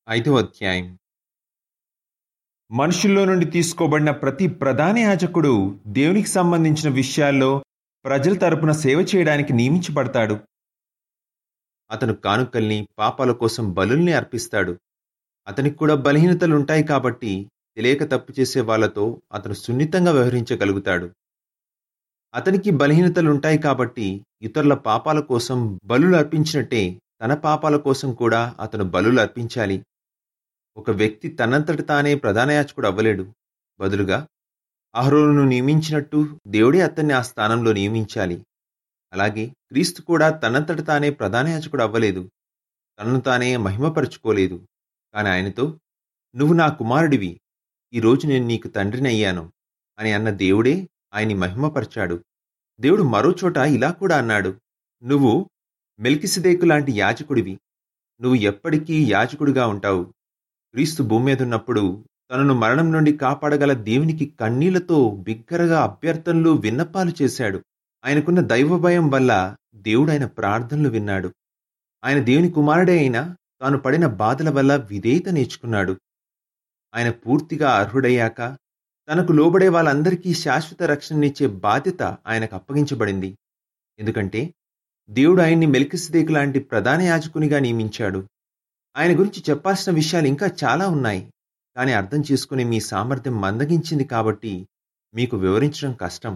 ఐదో అధ్యాయం మనుషుల్లో నుండి తీసుకోబడిన ప్రతి ప్రధాన యాజకుడు దేవునికి సంబంధించిన విషయాల్లో ప్రజల తరపున సేవ చేయడానికి నియమించబడతాడు అతను కానుకల్ని పాపాల కోసం బలుల్ని అర్పిస్తాడు అతనికి కూడా బలహీనతలుంటాయి కాబట్టి తెలియక తప్పు చేసే వాళ్ళతో అతను సున్నితంగా వ్యవహరించగలుగుతాడు అతనికి బలహీనతలుంటాయి కాబట్టి ఇతరుల పాపాల కోసం బలులు అర్పించినట్టే తన పాపాల కోసం కూడా అతను బలులు అర్పించాలి ఒక వ్యక్తి తనంతట తానే ప్రధాన యాచకుడు అవ్వలేడు బదులుగా అహరోను నియమించినట్టు దేవుడే అతన్ని ఆ స్థానంలో నియమించాలి అలాగే క్రీస్తు కూడా తనంతట తానే ప్రధాన యాచకుడు అవ్వలేదు తనను తానే మహిమపరుచుకోలేదు కాని ఆయనతో నువ్వు నా కుమారుడివి ఈరోజు నేను నీకు తండ్రిని అయ్యాను అని అన్న దేవుడే ఆయన్ని మహిమపరిచాడు దేవుడు మరోచోట ఇలా కూడా అన్నాడు నువ్వు మెల్కిసిదేకు లాంటి యాజకుడివి నువ్వు ఎప్పటికీ యాజకుడిగా ఉంటావు క్రీస్తు భూమి మీద ఉన్నప్పుడు తనను మరణం నుండి కాపాడగల దేవునికి కన్నీళ్లతో బిగ్గరగా అభ్యర్థనలు విన్నపాలు చేశాడు ఆయనకున్న దైవ భయం వల్ల దేవుడు ఆయన ప్రార్థనలు విన్నాడు ఆయన దేవుని కుమారుడే అయినా తాను పడిన బాధల వల్ల విధేయత నేర్చుకున్నాడు ఆయన పూర్తిగా అర్హుడయ్యాక తనకు లోబడే వాళ్ళందరికీ శాశ్వత రక్షణనిచ్చే బాధ్యత ఆయనకు అప్పగించబడింది ఎందుకంటే దేవుడు ఆయన్ని మెలికిసిదేకు లాంటి ప్రధాన యాజకునిగా నియమించాడు ఆయన గురించి చెప్పాల్సిన విషయాలు ఇంకా చాలా ఉన్నాయి కానీ అర్థం చేసుకునే మీ సామర్థ్యం మందగించింది కాబట్టి మీకు వివరించడం కష్టం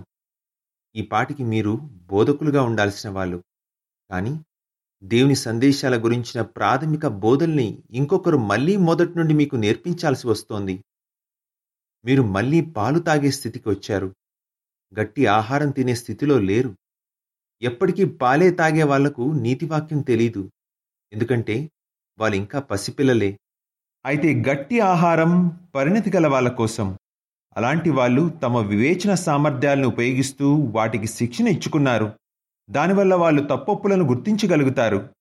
ఈ పాటికి మీరు బోధకులుగా ఉండాల్సిన వాళ్ళు కానీ దేవుని సందేశాల గురించిన ప్రాథమిక బోధల్ని ఇంకొకరు మళ్ళీ మొదటి నుండి మీకు నేర్పించాల్సి వస్తోంది మీరు మళ్ళీ పాలు తాగే స్థితికి వచ్చారు గట్టి ఆహారం తినే స్థితిలో లేరు ఎప్పటికీ పాలే తాగే వాళ్లకు నీతివాక్యం తెలీదు ఎందుకంటే వాళ్ళు ఇంకా పసిపిల్లలే అయితే గట్టి ఆహారం పరిణతి గల వాళ్ళ కోసం అలాంటి వాళ్ళు తమ వివేచన సామర్థ్యాలను ఉపయోగిస్తూ వాటికి శిక్షణ ఇచ్చుకున్నారు దానివల్ల వాళ్ళు తప్పొప్పులను గుర్తించగలుగుతారు